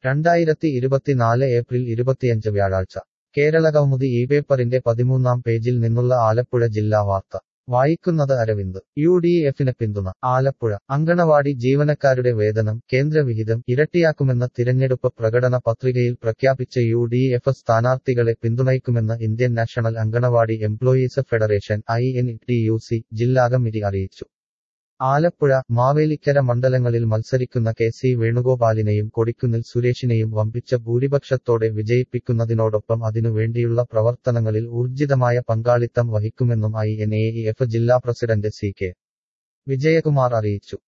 രണ്ടായിരത്തി ഇരുപത്തിനാല് ഏപ്രിൽ ഇരുപത്തിയഞ്ച് വ്യാഴാഴ്ച കേരളകൗമുദി ഈ പേപ്പറിന്റെ പതിമൂന്നാം പേജിൽ നിന്നുള്ള ആലപ്പുഴ ജില്ലാ വാർത്ത വായിക്കുന്നത് അരവിന്ദ് യു ഡി എഫിന് പിന്തുണ ആലപ്പുഴ അങ്കണവാടി ജീവനക്കാരുടെ വേതനം കേന്ദ്രവിഹിതം ഇരട്ടിയാക്കുമെന്ന തിരഞ്ഞെടുപ്പ് പ്രകടന പത്രികയിൽ പ്രഖ്യാപിച്ച യു ഡി എഫ് സ്ഥാനാർത്ഥികളെ പിന്തുണയ്ക്കുമെന്ന് Indian national anganwadi employees federation I N T U C ജില്ലാ കമ്മിറ്റി അറിയിച്ചു ആലപ്പുഴ മാവേലിക്കര മണ്ഡലങ്ങളിൽ മത്സരിക്കുന്ന കെ സി വേണുഗോപാലിനെയും കൊടിക്കുന്നിൽ സുരേഷിനെയും വമ്പിച്ച ഭൂരിപക്ഷത്തോടെ വിജയിപ്പിക്കുന്നതിനോടൊപ്പം അതിനുവേണ്ടിയുള്ള പ്രവർത്തനങ്ങളിൽ ഊർജിതമായ പങ്കാളിത്തം വഹിക്കുമെന്നും ഐ എൻ എ എഫ് ജില്ലാ പ്രസിഡന്റ് സി കെ വിജയകുമാർ അറിയിച്ചു